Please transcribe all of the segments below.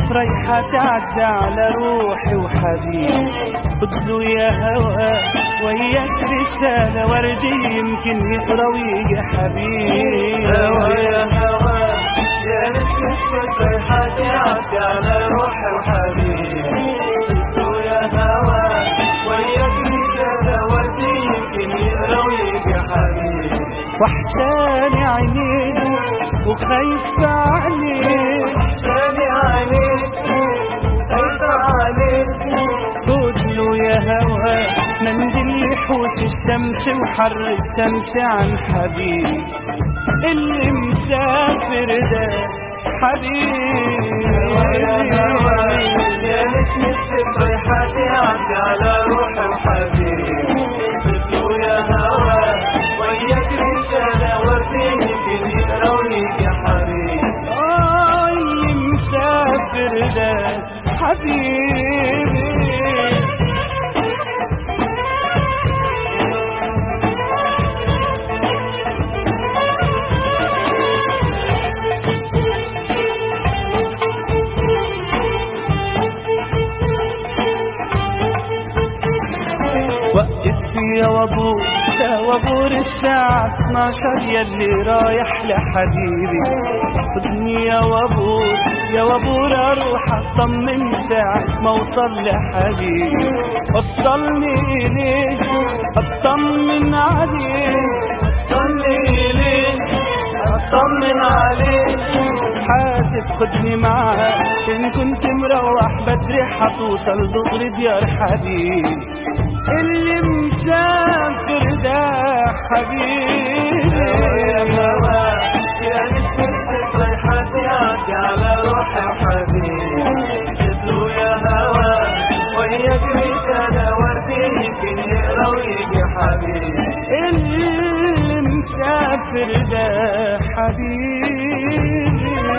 صيف ريحة تعدى على روحي وحبيبي خدله يا هوا وياك رسالة وردي يمكن يقرا ويجي حبيبي هوا يا هوا يا نسمة صيف ريحة تعدي على روحي وحبيبي خدله يا هوا وياك رسالة وردي يمكن يقرا ويجي حبيبي وحشاني عينيك وخايفة عليك وحشاني عليك خايفة عليك خدله يا هوا منديل يحوش الشمس وحر الشمس عن حبيبي اللي مسافر ده حبيبي يا نسمة صيف ريحة تعدي على روحي وحبيبي خدله يا هوا وياك رسالة وردي يمكن يقرا ويجي حبيبي آه اللي مسافر ده حبيبي وقف يا وابور يا وابور الساعة 12 يلي رايح لحبيبي خدني يا وابور يا وابور اروح اطمن ساعة ما اوصل لحبيبي وصلني اليه اطمن عليه صلي إليك أطمن عليك حاسب خدني معاك ان كنت مروح بدري حتوصل دغري ديار حبيبي اللي مسافر ده حبيبي يا هوا يا نسمة صيف ريحة تعدي على روحي وحبيبي خدله يا هوا وياك رسالة وردي يمكن يقرا ويجي حبيبي اللي مسافر ده حبيبي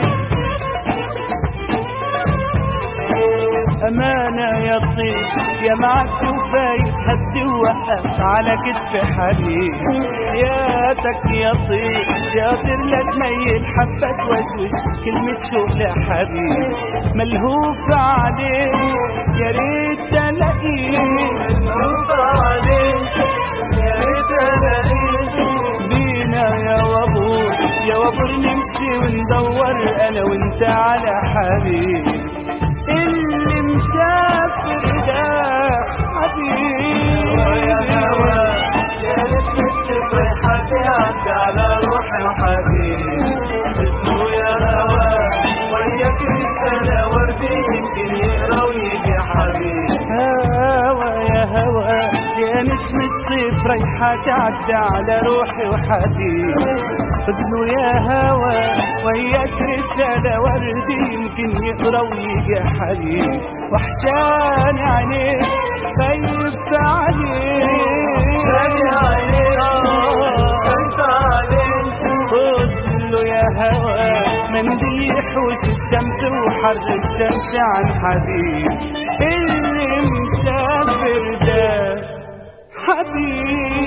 أمانة يا طيب يا معك وفايت هدي ووقف على كتف حبيبي حياتك يا طيب يا طير لا تميل حبة توشوش كلمة شوق لحبيبي ملهوف عليك يا ريت تلاقيك ملهوف عليك يا ريت الاقيك بينا يا وابور يا وابور نمشي وندور انا وانت على حبيبي اللي مسافر ده يا هوا حبيبي يا نسمة صيف ريحة تعدي على روحي وحبيبي خدله يا هوا وياك رسالة وردي يمكن يقرا ويجي حبيبي هوا يا هوا يا نسمة صيف ريحة تعدى على روحي وحبيبي خدله يا هوا وياك رسالة وردي يمكن يقرا ويجي حبيبي وحشاني عينيك خايف عليك شاني عليك آه. خايفة عليك خدله يا هوا منديل يحوش الشمس وحر الشمس عن حبيبي اللي مسافر ده حبيبي